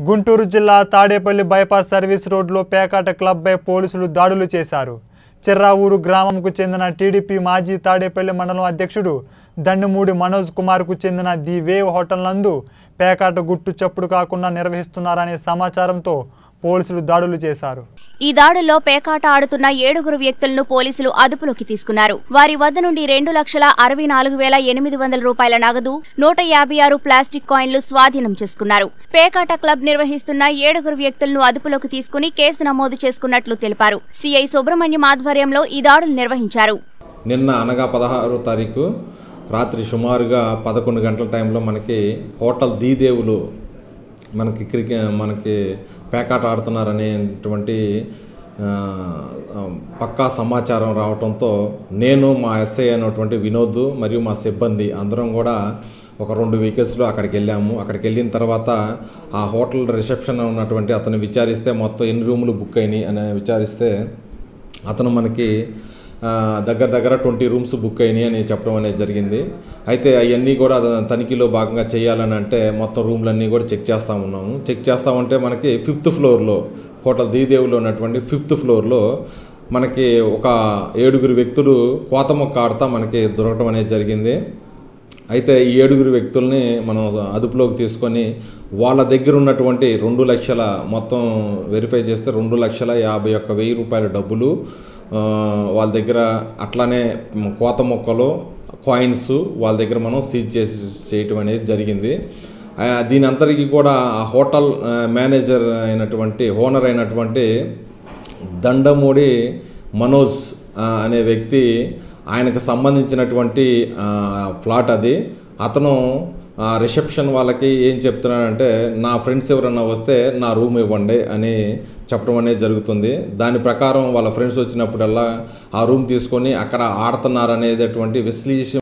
గుంటూరు జిల్లా Tadepalli bypass service రోడ్లో పేకాట క్లబ్పై పోలీసులు దాడులు చేశారు చిర్రావూరు గ్రామంకు చెందిన టీడీపీ మాజీ తాడేపల్లి మండలం అధ్యక్షుడు దండుమూడి మనోజ్ కుమార్కు చెందిన ది వేవ్ హోటల్ నందు పేకాట గుట్టు చప్పుడు కాకుండా నిర్వహిస్తున్నారనే సమాచారంతో పోలీసులు దాడులు చేశారు ఈ దాడుల్లో పేకాట ఆడుతున్న ఏడుగురు వ్యక్తులను పోలీసులు అదుపులోకి తీసుకున్నారు వారి వద్ద నుండి రెండు లక్షల అరవై నాలుగు వేల ఎనిమిది వందల రూపాయల నగదు నూట యాభై ఆరు ప్లాస్టిక్ కాయిన్లు స్వాధీనం చేసుకున్నారు పేకాట క్లబ్ నిర్వహిస్తున్న ఏడుగురు వ్యక్తులను అదుపులోకి తీసుకుని కేసు నమోదు చేసుకున్నట్లు తెలిపారు సిఐ సుబ్రహ్మణ్యం ఆధ్వర్యంలో ఈ దాడులు నిర్వహించారు నిన్న అనగా పదహారో తారీఖు రాత్రి సుమారుగా పదకొండు గంటల టైంలో మనకి హోటల్ దీదేవులు మనకి క్రికె మనకి పేకాట ఆడుతున్నారనేటువంటి ఆ, ఆ, పక్కా సమాచారం రావడంతో నేను మా ఎస్ఐ అయినటువంటి వినోద్ మరియు మా సిబ్బంది అందరం కూడా ఒక రెండు వెహికల్స్లో అక్కడికి వెళ్ళాము అక్కడికి వెళ్ళిన తర్వాత ఆ హోటల్ రిసెప్షన్ ఉన్నటువంటి అతను విచారిస్తే మొత్తం ఎన్ని రూములు బుక్ అయినాయి అని విచారిస్తే అతను మనకి ఆ, దగ్గర దగ్గర ట్వంటీ రూమ్స్ బుక్ అయినాయి అని చెప్పడం అనేది జరిగింది అయితే అవన్నీ కూడా తనిఖీలో భాగంగా చేయాలని అంటే మొత్తం రూమ్లన్నీ కూడా చెక్ చేస్తూ ఉన్నాము చెక్ చేస్తామంటే మనకి ఫిఫ్త్ ఫ్లోర్లో హోటల్ దీదేవులో ఉన్నటువంటి ఫిఫ్త్ ఫ్లోర్లో మనకి ఒక ఏడుగురు వ్యక్తులు కోత మొక్క ఆడుతా మనకి దొరకడం అనేది జరిగింది అయితే ఈ ఏడుగురు వ్యక్తుల్ని మనం అదుపులోకి తీసుకొని వాళ్ళ దగ్గర ఉన్నటువంటి రెండు లక్షల మొత్తం వెరిఫై చేస్తే రెండు లక్షల యాభై ఒక్క వెయ్యి రూపాయల డబ్బులు ఆ, వాళ్ళ దగ్గర అట్లానే కోత మొక్కలు కాయిన్స్ వాళ్ళ దగ్గర మనం సీజ్ చేసి చేయటం అనేది జరిగింది ఆ, దీని అంతటికీ కూడా ఆ హోటల్ ఆ, మేనేజర్ అయినటువంటి ఓనర్ అయినటువంటి దండమూడి మనోజ్ ఆ, అనే వ్యక్తి ఆయనకు సంబంధించినటువంటి ఆ, ఫ్లాట్ అది అతను ఆ, రిసెప్షన్ వాళ్ళకి ఏం చెప్తున్నాడంటే నా ఫ్రెండ్స్ ఎవరన్నా వస్తే నా రూమ్ ఇవ్వండి అని చెప్పడం అనేది జరుగుతుంది దాని ప్రకారం వాళ్ళ ఫ్రెండ్స్ వచ్చినప్పుడల్లా ఆ రూమ్ తీసుకొని అక్కడ ఆడుతున్నారనేటటువంటి విశ్లేషణ